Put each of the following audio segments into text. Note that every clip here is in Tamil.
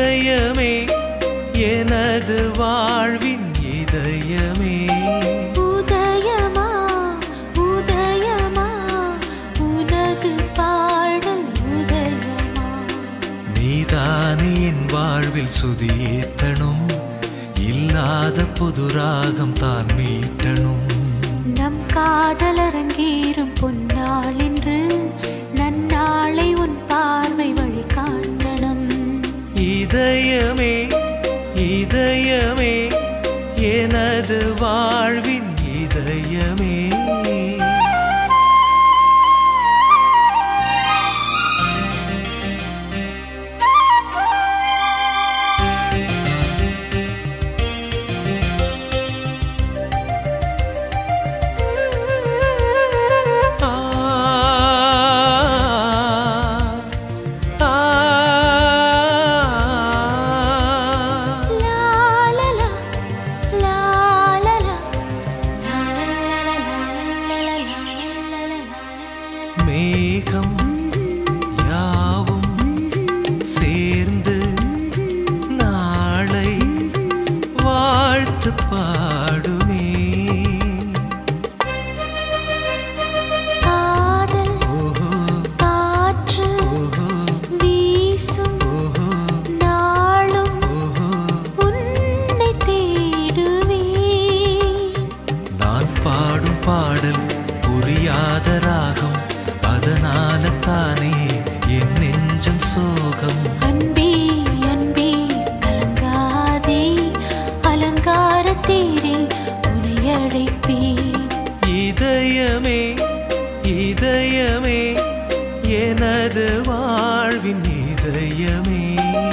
இதயமே எனது வாழ்வின் இதயமே உதயமா உதயமா உனது பாடல் உதயமா நீதானே என் வாழ்வில் சுதியேத்தணும் இல்லாத புது ராகம் தான் மீட்டணும் நம் காதலரங்கேறும் பொன்னாள் என்று நன்னாளை உன் பார்வை வழிகாட்டணும் இதயமே இதயமே எனது வாழ்வின் இதயமே ஆ ஆ லா லா லா லா லா லா லா லா லா லா மேகம் யாவும் சேர்ந்து நாளை வாழ்த்து பாடுமே காதல் ஓஹோ காற்று ஓஹோ வீசும் ஓஹோ நாளும் ஓஹோ உன்னை தேடுவே நான் பாடும் பாடல் புரியாத ராகம் அதனால தானே என் நெஞ்சம் சோகம் அன்பே அன்பே கலங்காதே அலங்கார தேரில் உன்னை அழைப்பேன் இதயமே இதயமே எனது வாழ்வின் இதயமே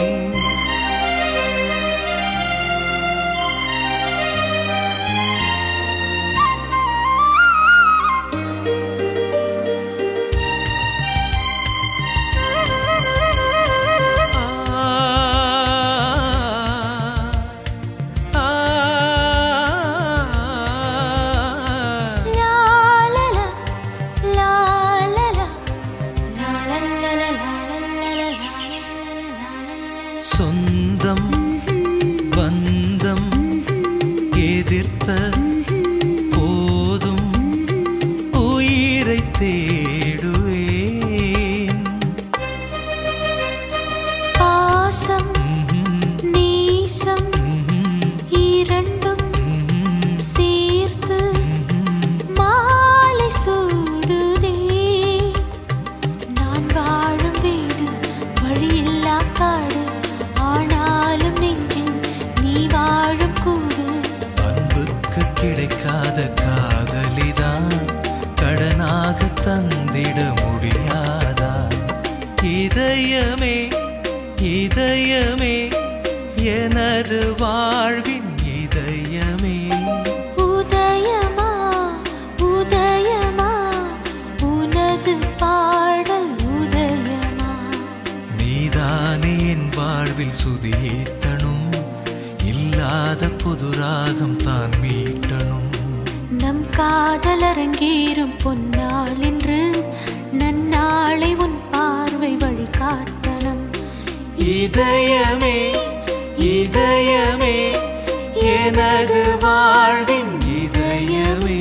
ஆ ஆ லா லா லா லா லா லா லா லா லா லா லா லா சொந்தம் பந்தம் எதிர்த்த போதும் உயிரை தேடுவேன் பாசம் ம்ஹும், நேசம் ம்ஹும், இரண்டும் ம்ஹும், சேர்த்து ம்ஹும். மாலை சூடுதே நான் வாழும் வீடு வழியில்லா காடு ஆனாலும் நெஞ்சில் நீ வாழும் கூடு அன்புக்கு கிடைக்காத காதலிதான் கடனாக தந்திட முடியாதா இதயமே இதயமே எனது வாழ்வின் இதயமே உதயமா உதயமா உனது பாடல் உதயமா நீதானே என் வாழ்வில் சுதியேத்தணும் இல்லாத புது ராகம் தான் மீட்டணும் நம் காதலரங்கேறும் பொன்னாள் என்று நன்னாளை உன் பார்வை வழிகாட்டணும் இதயமே இதயமே எனது வாழ்வின் இதயமே